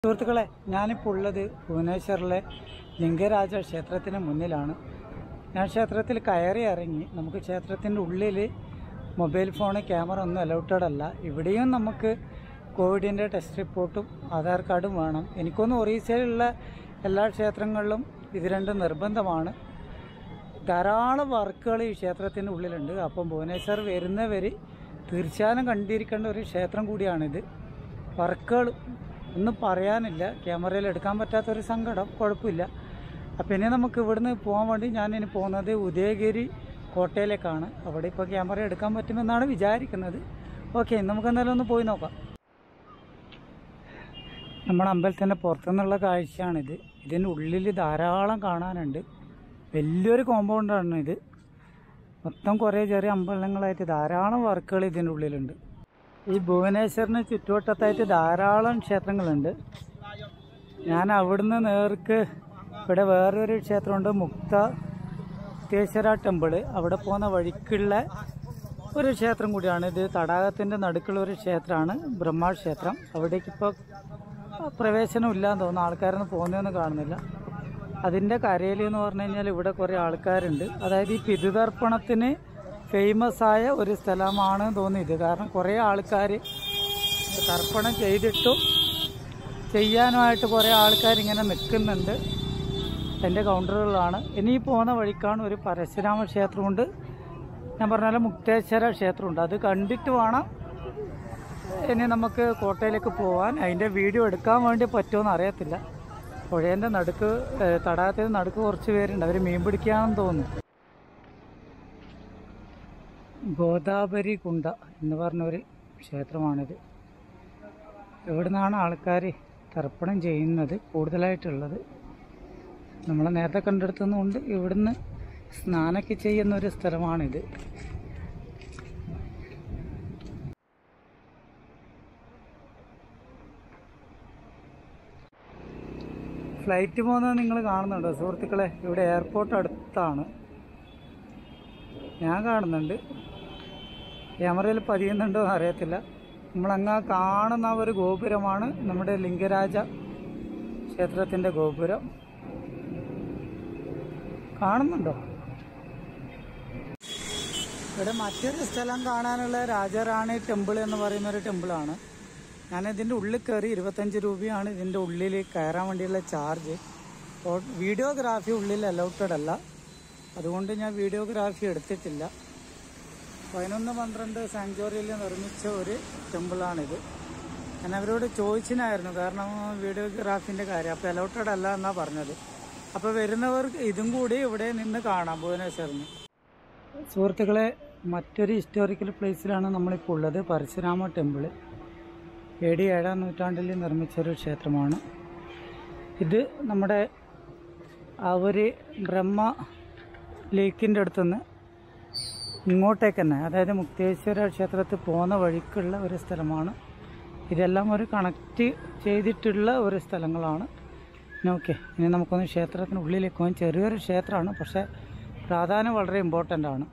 സുഹൃത്തുക്കളെ ഞാനിപ്പോൾ ഉള്ളത് ഭുവനേശ്വറിലെ ലിംഗരാജ ക്ഷേത്രത്തിന് മുന്നിലാണ് ഞാൻ ക്ഷേത്രത്തിൽ കയറി ഇറങ്ങി നമുക്ക് ക്ഷേത്രത്തിൻ്റെ ഉള്ളിൽ മൊബൈൽ ഫോൺ ക്യാമറ ഒന്നും അലൗട്ടഡ് അല്ല ഇവിടെയും നമുക്ക് കോവിഡിൻ്റെ ടെസ്റ്റ് റിപ്പോർട്ടും ആധാർ കാർഡും വേണം എനിക്കൊന്നും ഒറീസയിലുള്ള എല്ലാ ക്ഷേത്രങ്ങളിലും ഇത് രണ്ടും നിർബന്ധമാണ് ധാരാളം വർക്കുകൾ ഈ ക്ഷേത്രത്തിൻ്റെ ഉള്ളിലുണ്ട് അപ്പം ഭുവനേശ്വർ വരുന്നവർ തീർച്ചയായും കണ്ടിരിക്കേണ്ട ഒരു ക്ഷേത്രം കൂടിയാണിത് വർക്കുകൾ ഒന്നും പറയാനില്ല ക്യാമറയിൽ എടുക്കാൻ പറ്റാത്തൊരു സങ്കടം കുഴപ്പമില്ല അപ്പം ഇനി നമുക്ക് ഇവിടുന്ന് പോകാൻ വേണ്ടി ഞാൻ ഇനി പോകുന്നത് ഉദയഗിരി കോട്ടയിലേക്കാണ് അവിടെ ഇപ്പോൾ ക്യാമറ എടുക്കാൻ പറ്റുമെന്നാണ് വിചാരിക്കുന്നത് ഓക്കെ നമുക്ക് എന്തായാലും ഒന്ന് പോയി നോക്കാം നമ്മുടെ അമ്പലത്തിൻ്റെ പുറത്തുനിന്നുള്ള കാഴ്ചയാണിത് ഇതിൻ്റെ ഉള്ളിൽ ധാരാളം കാണാനുണ്ട് വലിയൊരു കോമ്പൗണ്ടാണ് ഇത് മൊത്തം കുറേ ചെറിയ അമ്പലങ്ങളായിട്ട് ധാരാളം വർക്കുകൾ ഇതിൻ്റെ ഉള്ളിലുണ്ട് ഈ ഭുവനേശ്വറിന് ചുറ്റുവട്ടത്തായിട്ട് ധാരാളം ക്ഷേത്രങ്ങളുണ്ട് ഞാൻ അവിടുന്ന് നേർക്ക് ഇവിടെ വേറൊരു ക്ഷേത്രമുണ്ട് മുക്ത തേശ്വര ടെമ്പിള് അവിടെ പോകുന്ന വഴിക്കുള്ള ഒരു ക്ഷേത്രം കൂടിയാണ് ഇത് തടാകത്തിൻ്റെ നടുക്കുള്ള ഒരു ക്ഷേത്രമാണ് ബ്രഹ്മക്ഷേത്രം അവിടേക്ക് ഇപ്പോൾ പ്രവേശനം ഇല്ലാന്ന് തോന്നുന്നു ആൾക്കാരൊന്നും പോകുന്നതൊന്നും കാണുന്നില്ല അതിൻ്റെ കരയിൽ എന്ന് പറഞ്ഞു കഴിഞ്ഞാൽ ഇവിടെ കുറേ ആൾക്കാരുണ്ട് അതായത് ഈ പിതൃതർപ്പണത്തിന് ഫേമസ് ആയ ഒരു സ്ഥലമാണ് തോന്നിയത് കാരണം കുറേ ആൾക്കാർ തർപ്പണം ചെയ്തിട്ടും ചെയ്യാനുമായിട്ട് കുറേ ആൾക്കാർ ഇങ്ങനെ നിൽക്കുന്നുണ്ട് എൻ്റെ കൗണ്ടറുകളാണ് ഇനി ഈ പോകുന്ന വഴിക്കാണ് ഒരു പരശുരാമ ക്ഷേത്രമുണ്ട് ഞാൻ പറഞ്ഞ മുക്തേശ്വര ക്ഷേത്രമുണ്ട് അത് കണ്ടിട്ട് വേണം ഇനി നമുക്ക് കോട്ടയിലേക്ക് പോകാൻ അതിൻ്റെ വീഡിയോ എടുക്കാൻ വേണ്ടി പറ്റുമെന്ന് അറിയത്തില്ല പുഴേൻ്റെ നടുക്ക് ഏഹ്, തടാകത്തിൻ്റെ നടുക്ക് കുറച്ച് പേരുണ്ട് അവർ മീൻ പിടിക്കാമെന്ന് തോന്നുന്നു ഗോദാവരി കുണ്ട എന്ന് പറഞ്ഞൊരു ക്ഷേത്രമാണിത് ഇവിടുന്നാണ് ആൾക്കാർ തർപ്പണം ചെയ്യുന്നത് കൂടുതലായിട്ടുള്ളത് നമ്മൾ നേരത്തെ കണ്ടെടുത്തുന്നുകൊണ്ട് ഇവിടുന്ന് സ്നാനമൊക്കെ ചെയ്യുന്ന ഒരു സ്ഥലമാണിത് ഫ്ലൈറ്റ് പോകുന്നത് നിങ്ങൾ കാണുന്നുണ്ടോ സുഹൃത്തുക്കളെ ഇവിടെ എയർപോർട്ട് അടുത്താണ് ഞാൻ കാണുന്നുണ്ട് ക്യാമറയിൽ പതിയുന്നുണ്ടോ എന്ന് അറിയത്തില്ല നമ്മളങ്ങ് കാണുന്ന ആ ഒരു ഗോപുരമാണ് നമ്മുടെ ലിംഗരാജ ക്ഷേത്രത്തിൻ്റെ ഗോപുരം കാണുന്നുണ്ടോ ഇവിടെ മറ്റൊരു സ്ഥലം കാണാനുള്ള രാജാറാണി ടെമ്പിൾ എന്ന് പറയുന്ന ഒരു ടെമ്പിളാണ് ഞാൻ ഇതിൻ്റെ ഉള്ളിൽ കയറി ഇരുപത്തഞ്ച് രൂപയാണ് ഇതിൻ്റെ ഉള്ളിൽ കയറാൻ വേണ്ടിയുള്ള ചാർജ് വീഡിയോഗ്രാഫി ഉള്ളിൽ അലൗട്ടഡ് അല്ല അതുകൊണ്ട് ഞാൻ വീഡിയോഗ്രാഫി എടുത്തിട്ടില്ല പതിനൊന്ന് പന്ത്രണ്ട് സാങ്ച്വറിയിൽ നിർമ്മിച്ച ഒരു ടെമ്പിളാണിത് ഞാൻ അവരോട് ചോദിച്ചിനായിരുന്നു കാരണം വീഡിയോഗ്രാഫിൻ്റെ കാര്യം അപ്പോൾ അലൗട്ടഡ് അല്ല എന്നാണ് പറഞ്ഞത് അപ്പോൾ വരുന്നവർക്ക് ഇതും കൂടി ഇവിടെ നിന്ന് കാണാം ഭുവനേശ്വറിന് സുഹൃത്തുക്കളെ മറ്റൊരു ഹിസ്റ്റോറിക്കൽ പ്ലേസിലാണ് നമ്മളിപ്പോൾ ഉള്ളത് പരശുരാമ ടെമ്പിൾ എ ഡി ഏഴാം നൂറ്റാണ്ടിൽ നിർമ്മിച്ച ഒരു ക്ഷേത്രമാണ് ഇത് നമ്മുടെ ആ ഒരു ബ്രഹ്മ ലേക്കിൻ്റെ അടുത്തുനിന്ന് ഇങ്ങോട്ടേക്ക് തന്നെ അതായത് മുക്തേശ്വര ക്ഷേത്രത്തിൽ പോകുന്ന വഴിക്കുള്ള ഒരു സ്ഥലമാണ് ഇതെല്ലാം ഒരു കണക്റ്റ് ചെയ്തിട്ടുള്ള ഒരു സ്ഥലങ്ങളാണ് ഓക്കെ ഇനി നമുക്കൊന്ന് ക്ഷേത്രത്തിനുള്ളിലേക്ക് പോകാം ചെറിയൊരു ക്ഷേത്രമാണ് പക്ഷേ പ്രാധാന്യം വളരെ ഇമ്പോർട്ടൻ്റ് ആണ്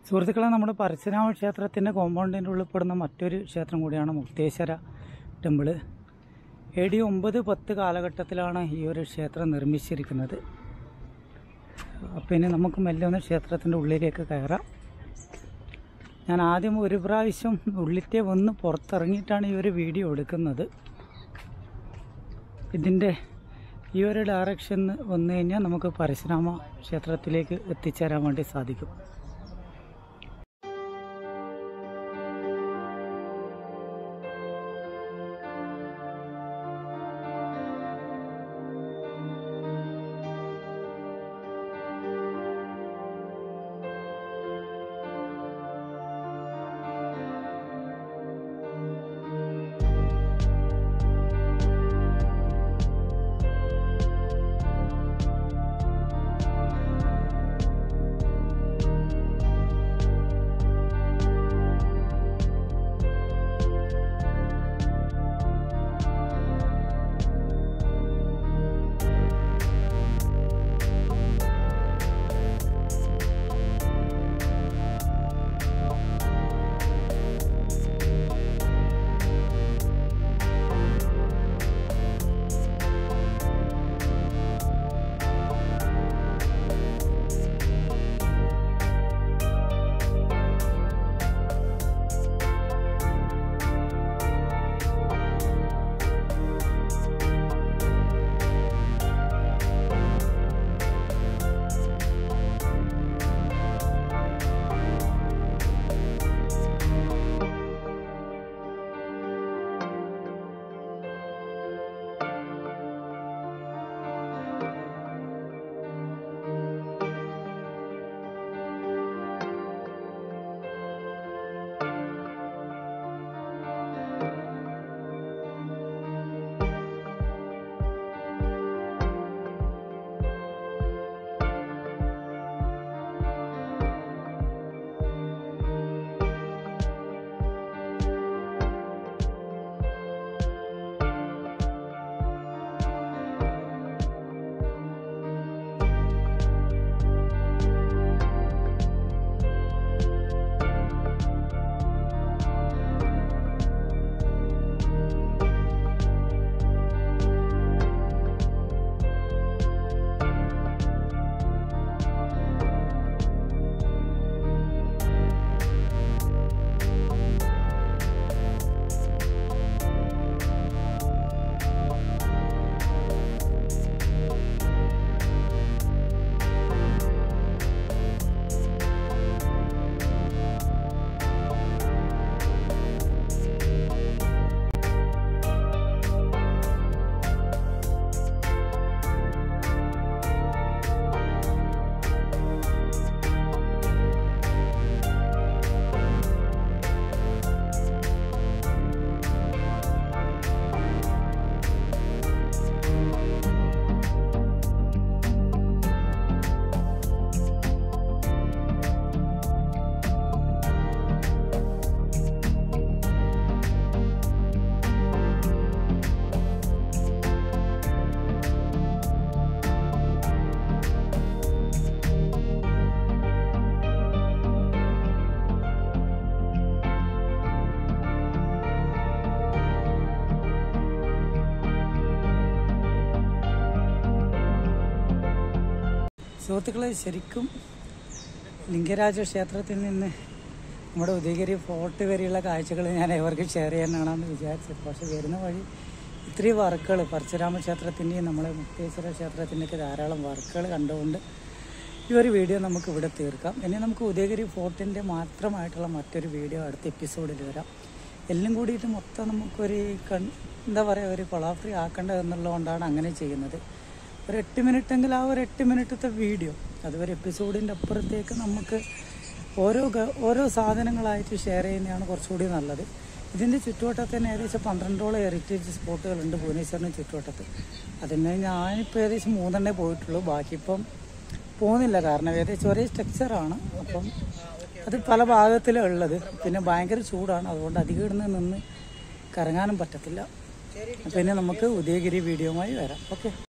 സുഹൃത്തുക്കളെ നമ്മുടെ പരശുരാമ ക്ഷേത്രത്തിൻ്റെ കോമ്പൗണ്ടിൻ്റെ ഉൾപ്പെടുന്ന മറ്റൊരു ക്ഷേത്രം കൂടിയാണ് മുക്തേശ്വര ടെമ്പിള് എ ഡി ഒമ്പത് പത്ത് കാലഘട്ടത്തിലാണ് ഈ ഒരു ക്ഷേത്രം നിർമ്മിച്ചിരിക്കുന്നത് അപ്പം ഇനി നമുക്ക് മെല്ലെ ഒന്ന് ക്ഷേത്രത്തിൻ്റെ ഉള്ളിലേക്ക് കയറാം ഞാൻ ആദ്യം ഒരു പ്രാവശ്യം ഉള്ളിറ്റേ വന്ന് പുറത്തിറങ്ങിയിട്ടാണ് ഈ ഒരു വീഡിയോ എടുക്കുന്നത് ഇതിൻ്റെ ഈ ഒരു ഡയറക്ഷൻ വന്നു കഴിഞ്ഞാൽ നമുക്ക് പരശുരാമ ക്ഷേത്രത്തിലേക്ക് എത്തിച്ചേരാൻ വേണ്ടി സാധിക്കും സുഹൃത്തുക്കളെ ശരിക്കും ലിംഗരാജ ക്ഷേത്രത്തിൽ നിന്ന് നമ്മുടെ ഉദയഗിരി ഫോർട്ട് വരെയുള്ള കാഴ്ചകൾ ഞാൻ ഇവർക്ക് ഷെയർ ചെയ്യാനാണെന്ന് വിചാരിച്ചത് പക്ഷെ വരുന്ന വഴി ഇത്രയും വർക്കുകൾ പരശുരാമ ക്ഷേത്രത്തിൻ്റെയും നമ്മളെ മുക്തേശ്വര ക്ഷേത്രത്തിൻ്റെയൊക്കെ ധാരാളം വർക്കുകൾ കണ്ടുകൊണ്ട് ഈ ഒരു വീഡിയോ നമുക്ക് ഇവിടെ തീർക്കാം ഇനി നമുക്ക് ഉദയഗിരി ഫോർട്ടിൻ്റെ മാത്രമായിട്ടുള്ള മറ്റൊരു വീഡിയോ അടുത്ത എപ്പിസോഡിൽ വരാം എല്ലാം കൂടിയിട്ട് മൊത്തം നമുക്കൊരു കൺ എന്താ പറയുക ഒരു കൊളാഫ്രി ആക്കേണ്ടത് എന്നുള്ളതുകൊണ്ടാണ് അങ്ങനെ ചെയ്യുന്നത് ഒരു എട്ട് മിനിറ്റെങ്കിൽ ആ ഒരു എട്ട് മിനിറ്റത്തെ വീഡിയോ അത് ഒരു എപ്പിസോഡിൻ്റെ അപ്പുറത്തേക്ക് നമുക്ക് ഓരോ ഗ- ഓരോ സാധനങ്ങളായിട്ട് ഷെയർ ചെയ്യുന്നതാണ് കുറച്ചുകൂടി നല്ലത് ഇതിൻ്റെ ചുറ്റുവട്ടത്ത് തന്നെ ഏകദേശം പന്ത്രണ്ടോളം ഹെറിറ്റേജ് സ്പോട്ടുകളുണ്ട് ഭുവനേശ്വറിന് ചുറ്റുവട്ടത്ത് അതിന് ഞാനിപ്പോൾ ഏകദേശം മൂന്നെണ്ണേ പോയിട്ടുള്ളൂ ബാക്കി ഇപ്പം പോകുന്നില്ല കാരണം ഏകദേശം ഒരേ സ്ട്രക്ചറാണ് അപ്പം അത് പല ഭാഗത്തിലാണ് ഉള്ളത് പിന്നെ ഭയങ്കര ചൂടാണ് അതുകൊണ്ട് അധികം ഇടുന്ന് നിന്ന് കറങ്ങാനും പറ്റത്തില്ല പിന്നെ നമുക്ക് ഉദയഗിരി വീഡിയോയുമായി വരാം ഓക്കെ